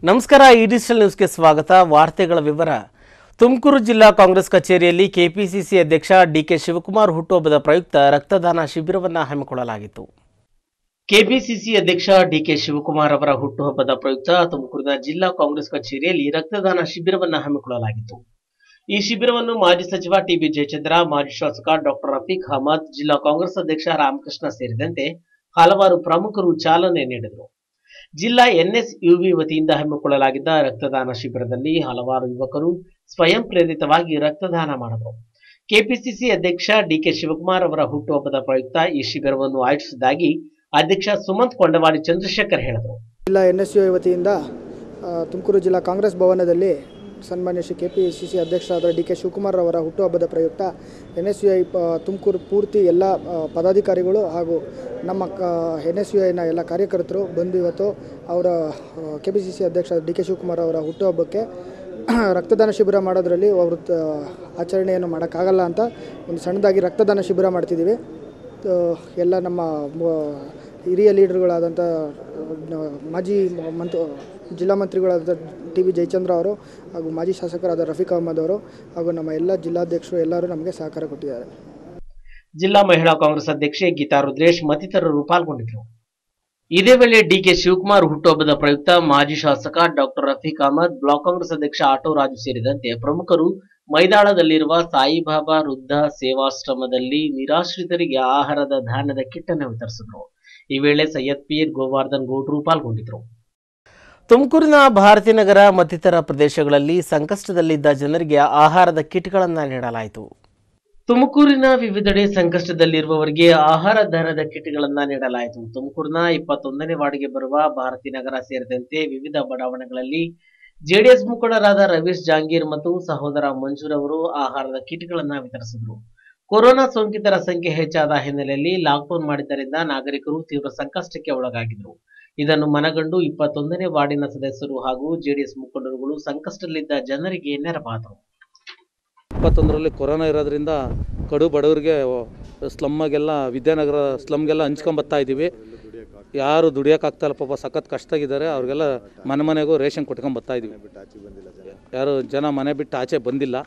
ನಮಸ್ಕಾರ ಈ ಡಿಜಿಟಲ್ ನ್ಯೂಸ್ಗೆ ಸ್ವಾಗತ ವಾರ್ತೆಗಳ ವಿವರ ತುಮಕೂರು ಜಿಲ್ಲಾ ಕಾಂಗ್ರೆಸ್ ಕಚೇರಿಯಲ್ಲಿ ಕೆಪಿಸಿಸಿ ಅಧ್ಯಕ್ಷ ಡಿಕೆ ಶಿವಕುಮಾರ್ ಹುಟ್ಟುಹಬ್ಬದ ಪ್ರಯುಕ್ತ ರಕ್ತದಾನ ಶಿಬಿರವನ್ನು ಹಮ್ಮಿಕೊಳ್ಳಲಾಗಿತ್ತು ಕೆಪಿಸಿಸಿ ಅಧ್ಯಕ್ಷ ಡಿಕೆ ಶಿವಕುಮಾರ್ ಅವರ ಹುಟ್ಟುಹಬ್ಬದ ಪ್ರಯುಕ್ತ ತುಮಕೂರಿನ ಜಿಲ್ಲಾ ಕಾಂಗ್ರೆಸ್ ಕಚೇರಿಯಲ್ಲಿ ರಕ್ತದಾನ ಶಿಬಿರವನ್ನು ಹಮ್ಮಿಕೊಳ್ಳಲಾಗಿತ್ತು ಈ ಶಿಬಿರವನ್ನು ಮಾಜಿ ಸಚಿವ ಟಿಬಿ ಜಯಚಂದ್ರ ಮಾಜಿ ಶಾಸಕ ಡಾಕ್ಟರ್ ರಫೀಕ್ ಅಹಮದ್ ಜಿಲ್ಲಾ ಕಾಂಗ್ರೆಸ್ ಅಧ್ಯಕ್ಷ ರಾಮಕೃಷ್ಣ ಸೇರಿದಂತೆ ಹಲವಾರು ಪ್ರಮುಖರು ಚಾಲನೆ ನೀಡಿದರು ಜಿಲ್ಲಾ ಎನ್ಎಸ್ಯುವಿ ವತಿಯಿಂದ ಹಮ್ಮಿಕೊಳ್ಳಲಾಗಿದ್ದ ರಕ್ತದಾನ ಶಿಬಿರದಲ್ಲಿ ಹಲವಾರು ಯುವಕರು ಸ್ವಯಂ ಪ್ರೇರಿತವಾಗಿ ರಕ್ತದಾನ ಮಾಡಿದರು ಕೆಪಿಸಿಸಿ ಅಧ್ಯಕ್ಷ ಡಿಕೆ ಶಿವಕುಮಾರ್ ಅವರ ಹುಟ್ಟುಹಬ್ಬದ ಪ್ರಯುಕ್ತ ಈ ಶಿಬಿರವನ್ನು ಆಯೋಜಿಸಿದ್ದಾಗಿ ಅಧ್ಯಕ್ಷ ಸುಮಂತ್ ಕೊಂಡವಾಡಿ ಚಂದ್ರಶೇಖರ್ ಹೇಳಿದರು ಜಿಲ್ಲಾ ಎನ್ ಎಸ್ ಯು ವತಿಯಿಂದ ಆ, ತುಮಕೂರು ಜಿಲ್ಲಾ ಕಾಂಗ್ರೆಸ್ ಭವನದಲ್ಲಿ ಸನ್ಮಾನ್ಯ Shri K P C C ಅಧ್ಯಕ್ಷರಾದ ಡಿ ಕೆ ಶಿವಕುಮಾರ್ ಅವರ ಹುಟ್ಟುಹಬ್ಬದ ಪ್ರಯುಕ್ತ N S U I Tumakuru ಪೂರ್ತಿ ಎಲ್ಲ ಆ, ಪದಾಧಿಕಾರಿಗಳು ಹಾಗೂ ನಮ್ಮ ಎನ್ ಎಸ್ ಯು ಐನ ಎಲ್ಲ ಕಾರ್ಯಕರ್ತರು ಬಂದು ಇವತ್ತು ಅವರ ಕೆ ಪಿ ಸಿ ಸಿ ಅಧ್ಯಕ್ಷ ಡಿ ಕೆ ಶಿವಕುಮಾರ್ ಅವರ ಹುಟ್ಟುಹಬ್ಬಕ್ಕೆ ರಕ್ತದಾನ ಶಿಬಿರ ಮಾಡೋದ್ರಲ್ಲಿ ಅವರು ತ- ಆಚರಣೆಯನ್ನು ಮಾಡೋಕ್ಕಾಗಲ್ಲ ಅಂತ ಒಂದು ಸಣ್ಣದಾಗಿ ರಕ್ತದಾನ ಶಿಬಿರ ಮಾಡ್ತಿದ್ದೀವಿ ಆ, ಎಲ್ಲ ನಮ್ಮ ಮ- ಹಿರಿಯ ಲೀಡರ್ಗಳಾದಂಥ ಆ, ಮಾಜಿ ಮ- ಮಂತ್ ಜಿಲ್ಲಾ ಮಂತ್ರಿಗಳಾದ ಟಿ ವಿ ಜಯಚಂದ್ರ ಅವರು ಹಾಗೂ ಮಾಜಿ ಶಾಸಕರಾದ ರಫೀಕ್ ಅಹಮದ್ ಅವರು ಹಾಗೂ ನಮ್ಮ ಎಲ್ಲ ಜಿಲ್ಲಾಧ್ಯಕ್ಷರು ಎಲ್ಲರೂ ನಮಗೆ ಸಹಕಾರ ಕೊಟ್ಟಿದ್ದಾರೆ ಜಿಲ್ಲಾ ಮಹಿಳಾ ಕಾಂಗ್ರೆಸ್ ಅಧ್ಯಕ್ಷೆ ಗೀತಾ ರುದ್ರೇಶ್ ಮತ್ತಿತರರು ಪಾಲ್ಗೊಂಡಿದ್ದರು ಇದೇ ವೇಳೆ ಡಿಕೆ ಶಿವಕುಮಾರ್ ಹುಟ್ಟುಹಬ್ಬದ ಪ್ರಯುಕ್ತ ಮಾಜಿ ಶಾಸಕ ಡಾಕ್ಟರ್ ರಫೀಕ್ ಅಹಮದ್ ಬ್ಲಾಕ್ ಕಾಂಗ್ರೆಸ್ ಅಧ್ಯಕ್ಷ ಆಟೋ ರಾಜು ಸೇರಿದಂತೆ ಪ್ರಮುಖರು ಮೈದಾಳದಲ್ಲಿರುವ ಸಾಯಿಬಾಬಾ ವೃದ್ಧ ಸೇವಾಶ್ರಮದಲ್ಲಿ ನಿರಾಶ್ರಿತರಿಗೆ ಆಹಾರದ ಧಾನ್ಯದ ಕಿಟ್ ಅನ್ನು ವಿತರಿಸಿದರು ಈ ವೇಳೆ ಸೈಯದ್ ಪೀರ್ ಗೋವರ್ಧನ್ ಗೌಡ್ರು ಪಾಲ್ಗೊಂಡಿದ್ದರು ತುಮಕೂರಿನ ಭಾರತೀನಗರ ಮತ್ತಿತರ ಪ್ರದೇಶಗಳಲ್ಲಿ ಸಂಕಷ್ಟದಲ್ಲಿದ್ದ ಜನರಿಗೆ ಆಹಾರದ ಕಿಟ್ಗಳನ್ನು ನೀಡಲಾಯಿತು ತುಮಕೂರಿನ ವಿವಿಧೆಡೆ ಸಂಕಷ್ಟದಲ್ಲಿರುವವರಿಗೆ ಆಹಾರ ಧಾನ್ಯದ ಕಿಟ್ಗಳನ್ನ ನೀಡಲಾಯಿತು ತುಮಕೂರಿನ ಇಪ್ಪತ್ತೊಂದನೇ ವಾರ್ಡ್ಗೆ ಬರುವ ಭಾರತೀನಗರ ಸೇರಿದಂತೆ ವಿವಿಧ ಬಡಾವಣೆಗಳಲ್ಲಿ ಜೆಡಿಎಸ್ ಮುಖಂಡರಾದ ರವೀಶ್ ಜಾಂಗೀರ್ ಮತ್ತು ಸಹೋದರ ಮಂಜೂರ್ ಅವರು ಆಹಾರದ ಕಿಟ್ಗಳನ್ನ ವಿತರಿಸಿದರು ಕೊರೋನಾ ಸೋಂಕಿತರ ಸಂಖ್ಯೆ ಹೆಚ್ಚಾದ ಹಿನ್ನೆಲೆಯಲ್ಲಿ ಲಾಕ್ಡೌನ್ ಮಾಡಿದ್ದರಿಂದ ನಾಗರಿಕರು ತೀವ್ರ ಸಂಕಷ್ಟಕ್ಕೆ ಒಳಗಾಗಿದ್ರು ಇದನ್ನು ಮನಗಂಡು ಇಪ್ಪತ್ತೊಂದನೇ ವಾರ್ಡಿನ ಸದಸ್ಯರು ಹಾಗೂ ಜೆಡಿಎಸ್ ಮುಖಂಡರುಗಳು ಸಂಕಷ್ಟದಲ್ಲಿದ್ದ ಜನರಿಗೆ ನೆರವಾದರು ಇಪ್ಪತ್ತೊಂದರಲ್ಲಿ ಕೊರೋನಾ ಇರೋದ್ರಿಂದ ಕಡು ಬಡವರಿಗೆ ಸ್ಲಮ್ಮಾಗೆಲ್ಲ ವಿದ್ಯಾನಗರ ಸ್ಲಮ್ಗೆಲ್ಲ ಹಂಚ್ಕೊಂಬತ್ತಾ ಇದ್ದೀವಿ ಯಾರು ದುಡಿಯೋಕ್ಕಾಗ್ತಾಯಿಲ್ಲ ಪಾಪ ಸಖತ್ ಕಷ್ಟಾಗಿದ್ದಾರೆ ಅವ್ರಿಗೆಲ್ಲ ಮನೆ ಮನೆಗೂ ರೇಷನ್ ಕೊಟ್ಕೊಂಡ್ ಬರ್ತಾ ಇದ್ದೀವಿ ಯಾರು ಜನ ಮನೆ ಬಿಟ್ಟು ಆಚೆ ಬಂದಿಲ್ಲ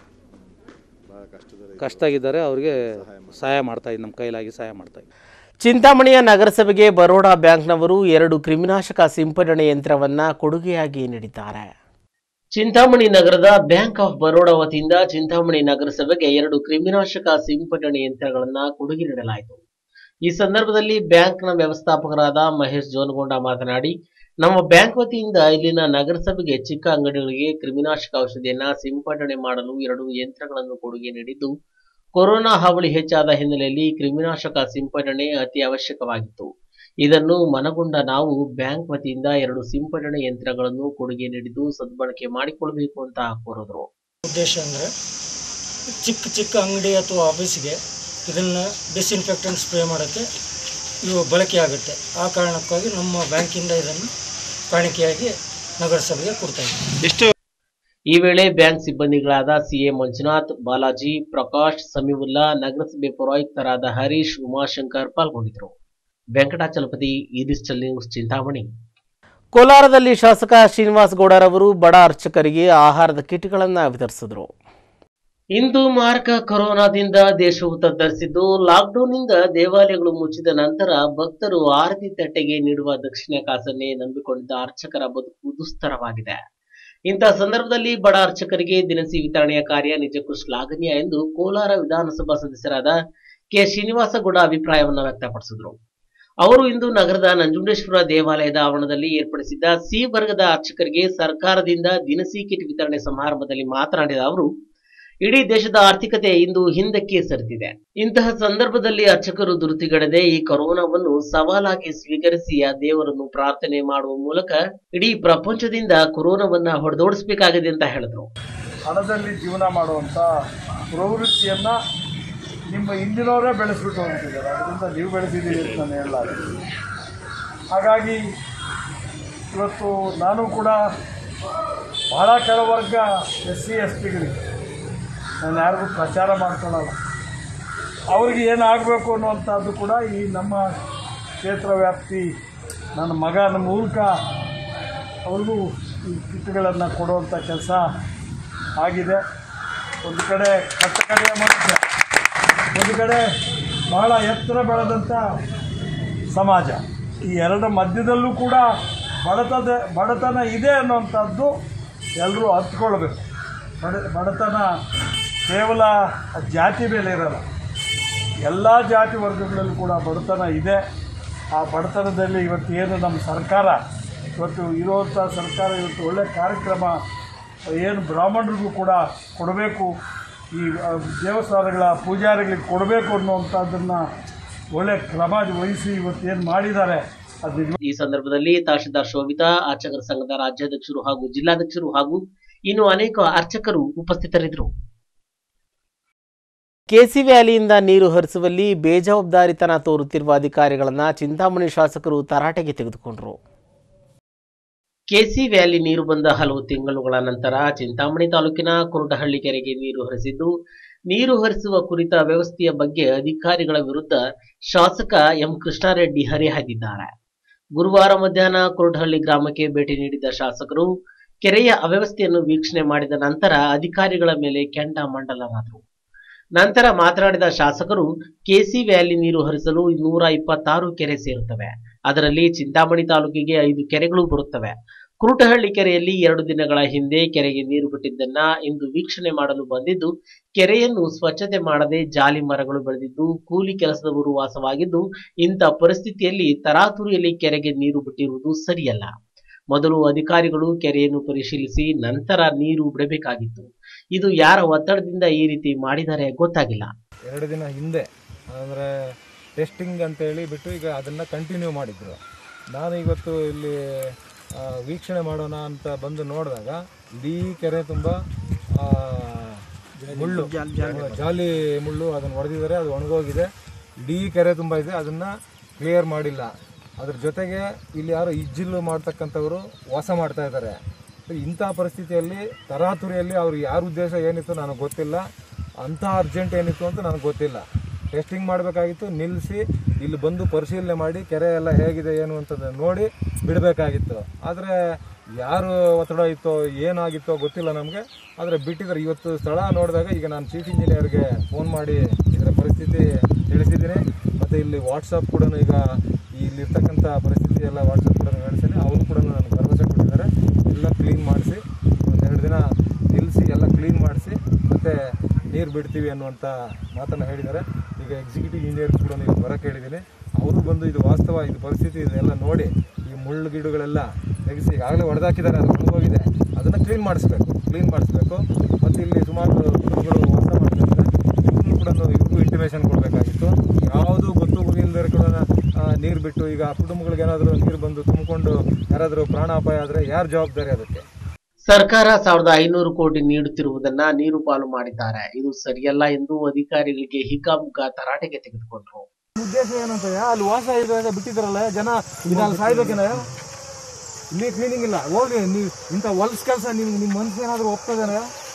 ಕಷ್ಟ ಆಗಿದ್ದಾರೆ ಅವ್ರಿಗೆ ಸಹಾಯ ಮಾಡ್ತಾ ಇದ್ದೀವಿ ನಮ್ಮ ಕೈಲಾಗಿ ಸಹಾಯ ಮಾಡ್ತಾ ಇದ್ದೀವಿ ಚಿಂತಾಮಣಿಯ ನಗರಸಭೆಗೆ ಬರೋಡಾ ಬ್ಯಾಂಕ್ನವರು ಎರಡು ಕ್ರಿಮಿನಾಶಕ ಸಿಂಪಡಣೆ ಯಂತ್ರವನ್ನ ಕೊಡುಗೆಯಾಗಿ ನೀಡಿದ್ದಾರೆ ಚಿಂತಾಮಣಿ ನಗರದ ಬ್ಯಾಂಕ್ ಆಫ್ ಬರೋಡಾ ವತಿಯಿಂದ ಚಿಂತಾಮಣಿ ನಗರಸಭೆಗೆ ಎರಡು ಕ್ರಿಮಿನಾಶಕ ಸಿಂಪಡಣೆ ಯಂತ್ರಗಳನ್ನ ಕೊಡುಗೆ ನೀಡಲಾಯಿತು ಈ ಸಂದರ್ಭದಲ್ಲಿ ಬ್ಯಾಂಕ್ನ ವ್ಯವಸ್ಥಾಪಕರಾದ ಮಹೇಶ್ ಜೋನಗೊಂಡ ಮಾತನಾಡಿ ನಮ್ಮ ಬ್ಯಾಂಕ್ ವತಿಯಿಂದ ಇಲ್ಲಿನ ನಗರಸಭೆಗೆ ಚಿಕ್ಕ ಅಂಗಡಿಗಳಿಗೆ ಕ್ರಿಮಿನಾಶಕ ಔಷಧಿಯನ್ನ ಸಿಂಪಡಣೆ ಮಾಡಲು ಎರಡು ಯಂತ್ರಗಳನ್ನು ಕೊಡುಗೆ ನೀಡಿದ್ದು ಕೊರೋನಾ ಹಾವಳಿ ಹೆಚ್ಚಾದ ಹಿನ್ನೆಲೆಯಲ್ಲಿ ಕ್ರಿಮಿನಾಶಕ ಸಿಂಪಡಣೆ ಅತಿ ಅವಶ್ಯಕವಾಗಿತ್ತು ಇದನ್ನು ಮನಗೊಂಡ ನಾವು ಬ್ಯಾಂಕ್ ವತಿಯಿಂದ ಎರಡು ಸಿಂಪಡಣೆ ಯಂತ್ರಗಳನ್ನು ಕೊಡುಗೆ ನೀಡಿದ್ದು ಸದ್ಬಳಕೆ ಮಾಡಿಕೊಳ್ಳಬೇಕು ಅಂತ ಕೋರಿದ್ರು ಉದ್ದೇಶ ಅಂದರೆ ಚಿಕ್ಕ ಚಿಕ್ಕ ಅಂಗಡಿ ಅಥವಾ ಆಫೀಸಿಗೆ ಇದನ್ನು ಡಿಸ್ಇನ್ಫೆಕ್ಟೆಂಟ್ ಸ್ಪ್ರೇ ಮಾಡೋಕ್ಕೆ ಇವು ಬಳಕೆ ಆಗುತ್ತೆ ಆ ಕಾರಣಕ್ಕಾಗಿ ನಮ್ಮ ಬ್ಯಾಂಕಿಂದ ಇದನ್ನು ಕಾಣಿಕೆಯಾಗಿ ನಗರಸಭೆಗೆ ಕೊಡ್ತಾ ಇದ್ದೀವಿ ಈ ವೇಳೆ ಬ್ಯಾಂಕ್ ಸಿಬ್ಬಂದಿಗಳಾದ ಸಿಎ ಮಂಜುನಾಥ್ ಬಾಲಾಜಿ ಪ್ರಕಾಶ್ ಸಮೀವುಲ್ಲಾ ನಗರಸಭೆ ಪೌರಾಯುಕ್ತರಾದ ಹರೀಶ್ ಉಮಾಶಂಕರ್ ಪಾಲ್ಗೊಂಡಿದ್ದರು ವೆಂಕಟಾಚಲಪತಿ ಈ ಡಿಜಿಟಲ್ ನ್ಯೂಸ್ ಚಿಂತಾಮಣಿ ಕೋಲಾರದಲ್ಲಿ ಶಾಸಕ ಶ್ರೀನಿವಾಸ್ ಗೌಡರವರು ಬಡ ಅರ್ಚಕರಿಗೆ ಆಹಾರದ ಕಿಟ್ಗಳನ್ನು ವಿತರಿಸಿದರು ಇಂದು ಮಾರಕ ಕೊರೋನಾದಿಂದ ದೇಶವು ತತ್ತರಿಸಿದ್ದು ಲಾಕ್ಡೌನ್ನಿಂದ ದೇವಾಲಯಗಳು ಮುಚ್ಚಿದ ನಂತರ ಭಕ್ತರು ಆರತಿ ತಟ್ಟೆಗೆ ನೀಡುವ ದಕ್ಷಿಣ ಕಾಸನ್ನೇ ನಂಬಿಕೊಂಡಿದ್ದ ಅರ್ಚಕರ ಬದುಕು ದುಸ್ತರವಾಗಿದೆ ಇಂತಹ ಸಂದರ್ಭದಲ್ಲಿ ಬಡ ಅರ್ಚಕರಿಗೆ ದಿನಸಿ ವಿತರಣೆಯ ಕಾರ್ಯ ನಿಜಕ್ಕೂ ಶ್ಲಾಘನೀಯ ಎಂದು ಕೋಲಾರ ವಿಧಾನಸಭಾ ಸದಸ್ಯರಾದ ಕೆ ಶ್ರೀನಿವಾಸಗೌಡ ಅಭಿಪ್ರಾಯವನ್ನು ವ್ಯಕ್ತಪಡಿಸಿದರು ಅವರು ಇಂದು ನಗರದ ನಂಜುಂಡೇಶ್ವರ ದೇವಾಲಯದ ಆವರಣದಲ್ಲಿ ಏರ್ಪಡಿಸಿದ್ದ ಸಿ ವರ್ಗದ ಅರ್ಚಕರಿಗೆ ಸರ್ಕಾರದಿಂದ ದಿನಸಿ ಕಿಟ್ ವಿತರಣೆ ಸಮಾರಂಭದಲ್ಲಿ ಮಾತನಾಡಿದ ಅವರು ಇಡೀ ದೇಶದ ಆರ್ಥಿಕತೆ ಇಂದು ಹಿಂದಕ್ಕೆ ಸರಿದಿದೆ ಇಂತಹ ಸಂದರ್ಭದಲ್ಲಿ ಅರ್ಚಕರು ಧೃತಿಗೆಡದೆ ಈ ಕೊರೋನಾವನ್ನು ಸವಾಲಾಗಿ ಸ್ವೀಕರಿಸಿ ಆ ದೇವರನ್ನು ಪ್ರಾರ್ಥನೆ ಮಾಡುವ ಮೂಲಕ ಇಡೀ ಪ್ರಪಂಚದಿಂದ ಕೊರೋನಾವನ್ನ ಹೊಡೆದೋಡಿಸಬೇಕಾಗಿದೆ ಅಂತ ಹೇಳಿದ್ರು ಹಣದಲ್ಲಿ ಜೀವನ ಮಾಡುವಂಥ ಪ್ರವೃತ್ತಿಯನ್ನು ನಿಮ್ಮ ಹಿಂದಿನವರೇ ಬೆಳೆಸ್ಬಿಟ್ಟು ಹೋಗ್ತಿದ್ದಾರೆ ಅದರಿಂದ ನೀವು ಬೆಳೆಸಿದ್ದೀರಿ ಅಂತ ನಾನು ಹೇಳಲಾರೆ ಹಾಗಾಗಿ ಇವತ್ತು ನಾನು ಕೂಡ ಭಾಳ ಕೆಳವರ್ಗ ಎಸ್ ಸಿ ಎಸ್ ಟಿಗಳಿಗೆ ನಾನು ಯಾರಿಗೂ ಪ್ರಚಾರ ಮಾಡ್ಕೊಳ್ಳಲ್ಲ ಅವ್ರಿಗೆ ಏನಾಗಬೇಕು ಅನ್ನುವಂಥದ್ದು ಕೂಡ ಈ ನಮ್ಮ ಕ್ಷೇತ್ರ ವ್ಯಾಪ್ತಿ ನನ್ನ ಮಗನ ಮೂಲಕ ಅವ್ರಿಗೂ ಈ ಕಿಟ್ಗಳನ್ನು ಕೊಡುವಂಥ ಕೆಲಸ ಆಗಿದೆ ಒಂದು ಕಡೆ ಕಟ್ಟಕಡೆಯ ಮನುಷ್ಯ ಒಂದು ಕಡೆ ಬಹಳ ಎತ್ತರ ಬೆಳೆದಂಥ ಸಮಾಜ ಈ ಎರಡರ ಮಧ್ಯದಲ್ಲೂ ಕೂಡ ಬಡತದ ಬಡತನ ಇದೆ ಅನ್ನುವಂಥದ್ದು ಎಲ್ಲರೂ ಹತ್ಕೊಳ್ಬೇಕು ಬಡ ಬಡತನ ಕೇವಲ ಜಾತಿ ಮೇಲೆ ಇರಲ್ಲ ಎಲ್ಲ ಜಾತಿ ವರ್ಗಗಳಲ್ಲೂ ಕೂಡ ಬಡತನ ಇದೆ ಆ ಬಡತನದಲ್ಲಿ ಇವತ್ತು ಏನು ನಮ್ಮ ಸರ್ಕಾರ ಇವತ್ತು ಇರುವಂಥ ಸರ್ಕಾರ ಇವತ್ತು ಒಳ್ಳೆಯ ಕಾರ್ಯಕ್ರಮ ಏನು ಬ್ರಾಹ್ಮಣರಿಗೂ ಕೂಡ ಕೊಡಬೇಕು ಈ ಆ, ದೇವಸ್ಥಾನಗಳ ಪೂಜಾರಿಗಳಿಗೆ ಕೊಡಬೇಕು ಅನ್ನುವಂಥದ್ದನ್ನು ಒಳ್ಳೆಯ ಕ್ರಮ ವಹಿಸಿ ಇವತ್ತು ಏನು ಮಾಡಿದ್ದಾರೆ ಅದು ನಿಜ- ಈ ಸಂದರ್ಭದಲ್ಲಿ ತಹಶೀಲ್ದಾರ್ ಶೋಭಿತಾ ಅರ್ಚಕರ ಸಂಘದ ರಾಜ್ಯಾಧ್ಯಕ್ಷರು ಹಾಗೂ ಜಿಲ್ಲಾಧ್ಯಕ್ಷರು ಹಾಗೂ ಇನ್ನು ಅನೇಕ ಅರ್ಚಕರು ಉಪಸ್ಥಿತರಿದ್ದರು ಕೆಸಿ ವ್ಯಾಲಿಯಿಂದ ನೀರು ಹರಿಸುವಲ್ಲಿ ಬೇಜವಾಬ್ದಾರಿತನ ತೋರುತ್ತಿರುವ ಅಧಿಕಾರಿಗಳನ್ನ ಚಿಂತಾಮಣಿ ಶಾಸಕರು ತರಾಟೆಗೆ ತೆಗೆದುಕೊಂಡರು ಕೆಸಿ ವ್ಯಾಲಿ ನೀರು ಬಂದ ಹಲವು ತಿಂಗಳುಗಳ ನಂತರ ಚಿಂತಾಮಣಿ ತಾಲೂಕಿನ ಕುರುಟಹಳ್ಳಿ ಕೆರೆಗೆ ನೀರು ಹರಿಸಿದ್ದು ನೀರು ಹರಿಸುವ ಕುರಿತ ವ್ಯವಸ್ಥೆಯ ಬಗ್ಗೆ ಅಧಿಕಾರಿಗಳ ವಿರುದ್ಧ ಶಾಸಕ ಎಂ ಕೃಷ್ಣಾರೆಡ್ಡಿ ಹರಿಹಾಯ್ದಿದ್ದಾರೆ ಗುರುವಾರ ಮಧ್ಯಾಹ್ನ ಕುರುಟಹಳ್ಳಿ ಗ್ರಾಮಕ್ಕೆ ಭೇಟಿ ನೀಡಿದ ಶಾಸಕರು ಕೆರೆಯ ಅವ್ಯವಸ್ಥೆಯನ್ನು ವೀಕ್ಷಣೆ ಮಾಡಿದ ನಂತರ ಅಧಿಕಾರಿಗಳ ಮೇಲೆ ಕೆಂಡ ಮಂಡಲರಾದರು ನಂತರ ಮಾತನಾಡಿದ ಶಾಸಕರು ಕೆಸಿ ವ್ಯಾಲಿ ನೀರು ಹರಿಸಲು ನೂರ ಇಪ್ಪತ್ತಾರು ಕೆರೆ ಸೇರುತ್ತವೆ ಅದರಲ್ಲಿ ಚಿಂತಾಮಣಿ ತಾಲೂಕಿಗೆ ಐದು ಕೆರೆಗಳು ಬರುತ್ತವೆ ಕುರುಟಹಳ್ಳಿ ಕೆರೆಯಲ್ಲಿ ಎರಡು ದಿನಗಳ ಹಿಂದೆ ಕೆರೆಗೆ ನೀರು ಬಿಟ್ಟಿದ್ದನ್ನ ಇಂದು ವೀಕ್ಷಣೆ ಮಾಡಲು ಬಂದಿದ್ದು ಕೆರೆಯನ್ನು ಸ್ವಚ್ಛತೆ ಮಾಡದೆ ಜಾಲಿ ಮರಗಳು ಬೆಳೆದಿದ್ದು ಕೂಲಿ ಕೆಲಸದವರು ವಾಸವಾಗಿದ್ದು ಇಂಥ ಪರಿಸ್ಥಿತಿಯಲ್ಲಿ ತರಾತುರಿಯಲ್ಲಿ ಕೆರೆಗೆ ನೀರು ಬಿಟ್ಟಿರುವುದು ಸರಿಯಲ್ಲ ಮೊದಲು ಅಧಿಕಾರಿಗಳು ಕೆರೆಯನ್ನು ಪರಿಶೀಲಿಸಿ ನಂತರ ನೀರು ಬಿಡಬೇಕಾಗಿತ್ತು ಇದು ಯಾರ ಒತ್ತಡದಿಂದ ಈ ರೀತಿ ಮಾಡಿದರೆ ಗೊತ್ತಾಗಿಲ್ಲ ಎರಡು ದಿನ ಹಿಂದೆ ಅಂದರೆ ಟೆಸ್ಟಿಂಗ್ ಅಂತೇಳಿ ಬಿಟ್ಟು ಈಗ ಅದನ್ನು ಕಂಟಿನ್ಯೂ ಮಾಡಿದ್ರು ನಾನು ಇವತ್ತು ಇಲ್ಲಿ ಆ, ವೀಕ್ಷಣೆ ಮಾಡೋಣ ಅಂತ ಬಂದು ನೋಡಿದಾಗ ಇಡೀ ಕೆರೆ ತುಂಬ ಆ, ಮುಳ್ಳು ಜಾಲಿ ಮುಳ್ಳು ಅದನ್ನು ಹೊಡೆದಿದ್ದಾರೆ ಅದು ಒಣಗೋಗಿದೆ ಇಡೀ ಕೆರೆ ತುಂಬ ಇದೆ ಅದನ್ನು ಕ್ಲಿಯರ್ ಮಾಡಿಲ್ಲ ಅದ್ರ ಜೊತೆಗೆ ಇಲ್ಲಿ ಯಾರೋ ಇಜ್ಜಿಲ್ಲು ಮಾಡ್ತಕ್ಕಂಥವರು ವಾಸ ಮಾಡ್ತಾ ಇದ್ದಾರೆ ಇಂಥ ಪರಿಸ್ಥಿತಿಯಲ್ಲಿ ತರಾತುರಿಯಲ್ಲಿ ಅವ್ರು ಯಾರ ಉದ್ದೇಶ ಏನಿತ್ತು ನನಗೆ ಗೊತ್ತಿಲ್ಲ ಅಂಥ ಅರ್ಜೆಂಟ್ ಏನಿತ್ತು ಅಂತ ನನಗೆ ಗೊತ್ತಿಲ್ಲ ಟೆಸ್ಟಿಂಗ್ ಮಾಡಬೇಕಾಗಿತ್ತು ನಿಲ್ಲಿಸಿ ಇಲ್ಲಿ ಬಂದು ಪರಿಶೀಲನೆ ಮಾಡಿ ಕೆರೆ ಎಲ್ಲ ಹೇಗಿದೆ ಏನು ಅಂತ ನೋಡಿ ಬಿಡಬೇಕಾಗಿತ್ತು ಆದರೆ ಯಾರು ಒತ್ತಡ ಇತ್ತೋ ಏನಾಗಿತ್ತೋ ಗೊತ್ತಿಲ್ಲ ನಮಗೆ ಆದರೆ ಬಿಟ್ಟಿದ್ದಾರೆ ಇವತ್ತು ಸ್ಥಳ ನೋಡಿದಾಗ ಈಗ ನಾನು ಚೀಫ್ ಇಂಜಿನಿಯರ್ಗೆ ಫೋನ್ ಮಾಡಿ ಇದರ ಪರಿಸ್ಥಿತಿ ತಿಳಿಸಿದ್ದೀನಿ ಮತ್ತು ಇಲ್ಲಿ ವಾಟ್ಸಪ್ ಕೂಡ ಈಗ ಇಲ್ಲಿರ್ತಕ್ಕಂಥ ಪರಿಸ್ಥಿತಿ ಎಲ್ಲ ವಾಟ್ಸಪ್ ಕೂಡ ನಡೆಸಿದ್ದೀನಿ ಅವರು ಕೂಡ ನನಗೆ ಭರವಸೆ ಕೊಟ್ಟಿದ್ದಾರೆ ಎಲ್ಲ ಕ್ಲೀನ್ ಮಾಡಿಸಿ ಒಂದೆರಡು ದಿನ ನಿಲ್ಲಿಸಿ ಎಲ್ಲ ಕ್ಲೀನ್ ಮಾಡಿಸಿ ಮತ್ತು ನೀರು ಬಿಡ್ತೀವಿ ಅನ್ನುವಂಥ ಮಾತನ್ನು ಹೇಳಿದ್ದಾರೆ ಈಗ ಎಕ್ಸಿಕ್ಯೂಟಿವ್ ಇಂಜಿನಿಯರ್ ಕೂಡ ನೀವು ಬರೋಕ್ಕೆ ಹೇಳಿದ್ದೀನಿ ಅವರು ಬಂದು ಇದು ವಾಸ್ತವ ಇದು ಪರಿಸ್ಥಿತಿ ಇದೆಲ್ಲ ನೋಡಿ ಈ ಮುಳ್ಳು ಗಿಡಗಳೆಲ್ಲ ತೆಗೆಸಿ ಈಗಾಗಲೇ ಹೊಡೆದಾಕಿದ್ದಾರೆ ಅದು ಒಣಗೋಗಿದೆ ಅದನ್ನು ಕ್ಲೀನ್ ಮಾಡಿಸ್ಬೇಕು ಕ್ಲೀನ್ ಮಾಡಿಸ್ಬೇಕು ಮತ್ತು ಇಲ್ಲಿ ಸುಮಾರು ಕುಟುಂಬಗಳು ವಾಸ ಮಾಡ್ತಿದ್ದಾರೆ ಇವ್ರಿಗೂ ಕೂಡ ಇವ್ರಿಗೂ ಇಂಟಿಮೇಷನ್ ಕೊಡಬೇಕಾಗಿತ್ತು ಯಾವುದು ಗೊತ್ತು ಗೊತ್ತಿಲ್ಲದೆ ಕೂಡ ನೀರು ಬಿಟ್ಟು ಈಗ ಆ ಕುಟುಂಬಗಳಿಗೆ ಏನಾದರೂ ನೀರು ಬಂದು ತುಂಬಿಕೊಂಡು ಯಾರಾದರೂ ಪ್ರಾಣಾಪಾಯ ಆದರೆ ಯಾರು ಜವಾಬ್ದಾರಿ ಅದಕ್ಕೆ ಸರ್ಕಾರ ಸಾವಿರದ ಐನೂರು ಕೋಟಿ ನೀಡುತ್ತಿರುವುದನ್ನ ನೀರು ಪಾಲು ಮಾಡಿದ್ದಾರೆ ಇದು ಸರಿಯಲ್ಲ ಎಂದು ಅಧಿಕಾರಿಗಳಿಗೆ ಹಿಗ್ಗಾಮುಗ್ಗಾ ತರಾಟೆಗೆ ತೆಗೆದುಕೊಂಡರು ಉದ್ದೇಶ ಏನಂತ ಅಲ್ಲಿ ವಾಸ ಇದೆ ಅಂತ ಬಿಟ್ಟಿದ್ದಾರಲ್ಲ ಜನ ಇದಲ್ಲಿ ಸಾಯ್ಬೇಕೇನ ಇಲ್ಲಿ ಕ್ಲೀನಿಂಗ್ ಇಲ್ಲ ಹೋಗಿ ನೀವು ಇಂಥ ಹೊಲ್ಸ್ ಕೆಲಸ ನಿಮ್ಗೆ ನಿಮ್ಮ ಮನ್ಸು ಏನಾದರೂ ಒಪ್ತದೇನ